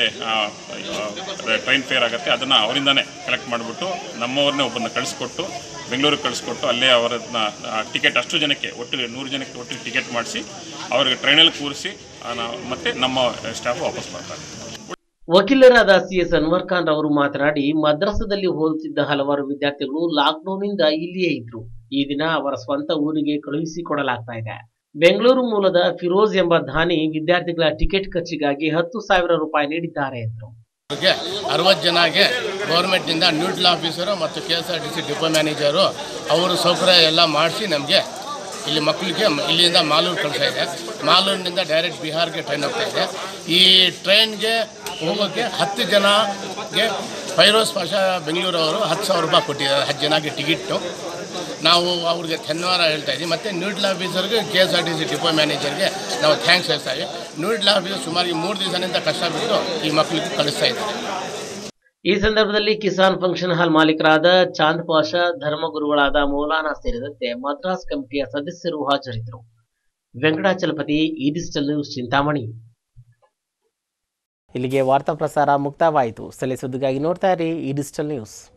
ಟ್ರೈನ್ ಫೇರ್ ಆಗುತ್ತೆ ಅದನ್ನು ಅವರಿಂದನೇ ಕಲೆಕ್ಟ್ ಮಾಡಿಬಿಟ್ಟು ನಮ್ಮವ್ರನ್ನೇ ಒಬ್ಬರನ್ನ ಕಳಿಸ್ಕೊಟ್ಟು ಬೆಂಗಳೂರಿಗೆ ಕಳಿಸ್ಕೊಟ್ಟು ಅಲ್ಲೇ ಅವರನ್ನ ಟಿಕೆಟ್ ಅಷ್ಟು ಜನಕ್ಕೆ ಒಟ್ಟು ನೂರು ಜನಕ್ಕೆ ಒಟ್ಟಿಗೆ ಟಿಕೆಟ್ ಮಾಡಿಸಿ ಅವ್ರಿಗೆ ಟ್ರೈನಲ್ಲಿ ಕೂರಿಸಿ ನಾವು ಮತ್ತೆ ನಮ್ಮ ಸ್ಟಾಫ್ ವಾಪಸ್ ಬರ್ತಾರೆ ವಕೀಲರಾದ ಸಿ ಎಸ್ ಅನ್ವರ್ ಖಾನ್ ಅವರು ಮಾತನಾಡಿ ಮದ್ರಸದಲ್ಲಿ ಓದುತ್ತಿದ್ದ ಹಲವಾರು ವಿದ್ಯಾರ್ಥಿಗಳು ಲಾಕ್ಡೌನ್ನಿಂದ ಇಲ್ಲಿಯೇ ಇದ್ರು ಈ ದಿನ ಅವರ ಸ್ವಂತ ಊರಿಗೆ ಕಳುಹಿಸಿಕೊಡಲಾಗ್ತಾ ಇದೆ ಬೆಂಗಳೂರು ಮೂಲದ ಫಿರೋಜ್ ಎಂಬ ದಾನಿ ವಿದ್ಯಾರ್ಥಿಗಳ ಟಿಕೆಟ್ ಖರ್ಚಿಗಾಗಿ ಹತ್ತು ಸಾವಿರ ರೂಪಾಯಿ ನೀಡಿದ್ದಾರೆ ಎಂದರು ಗೆ ಅರವತ್ತು ಜನಗೆ ಗೌರ್ಮೆಂಟ್ನಿಂದ ನ್ಯೂಟ್ಲ್ ಆಫೀಸರು ಮತ್ತು K S R T C depot manager ಅವರು ಸೌಕರ್ಯ ಎಲ್ಲ ಮಾಡಿಸಿ ನಮಗೆ ಇಲ್ಲಿ ಮಕ್ಕಳಿಗೆ ಇಲ್ಲಿಂದ ಮಾಲೂರು ಕಳಿಸ್ತಾ ಇದೆ ಮಾಲೂರಿನಿಂದ ಡೈರೆಕ್ಟ್ ಬಿಹಾರ್ಗೆ ಟ್ರೈನ್ ಹೋಗ್ತಾ ಇದೆ ಈ ಟ್ರೈನ್ಗೆ ಹೋಗೋಕ್ಕೆ ಹತ್ತು ಜನಗೆ ಫೈರೋಸ್ ಪಾಷಾ ಬೆಂಗಳೂರವರು ಹತ್ತು ಸಾವಿರ ರೂಪಾಯಿ ಕೊಟ್ಟಿದ್ದಾರೆ ಹತ್ತು ಜನಕ್ಕೆ ಟಿಕೆಟು ನಾವು ಅವ್ರಿಗೆ ಧನ್ಯವಾದ ಹೇಳ್ತಾ ಇದ್ದೀವಿ ಮತ್ತು ನ್ಯೂಟ್ಲ್ ಆಫೀಸರ್ಗೆ K S R T C depot ಮ್ಯಾನೇಜರ್ಗೆ ನಾವು ಥ್ಯಾಂಕ್ಸ್ ಹೇಳ್ತಾ ಇದ್ದೀವಿ ನ್ಯೂಟ್ಲ್ ಆಫೀಸರ್ ಸುಮಾರು ಈ ಮೂರು ದಿವಸದಿಂದ ಕಷ್ಟ ಬಿಟ್ಟು ಈ ಮಕ್ಕಳಿಗೆ ಕಳಿಸ್ತಾ ಇದ್ದಾರೆ ಈ ಸಂದರ್ಭದಲ್ಲಿ ಕಿಸಾನ್ ಫಂಕ್ಷನ್ ಹಾಲ್ ಮಾಲೀಕರಾದ ಚಾಂದ್ ಪಾಷಾ ಧರ್ಮಗುರುಗಳಾದ ಮೌಲಾನಾ ಸೇರಿದಂತೆ ಮದ್ರಾಸ್ ಕಮಿಟಿಯ ಸದಸ್ಯರು ಹಾಜರಿದ್ದರು ವೆಂಕಟಾಚಲಪತಿ ಈ ಡಿಜಿಟಲ್ ನ್ಯೂಸ್ ಚಿಂತಾಮಣಿ ಇಲ್ಲಿಗೆ ವಾರ್ತಾ ಪ್ರಸಾರ ಮುಕ್ತಾಯವಾಯಿತು ಸಲ ಸುದ್ದಿಗಾಗಿ ನೋಡ್ತಾ ಇರಿ ಈ ಡಿಜಿಟಲ್ ನ್ಯೂಸ್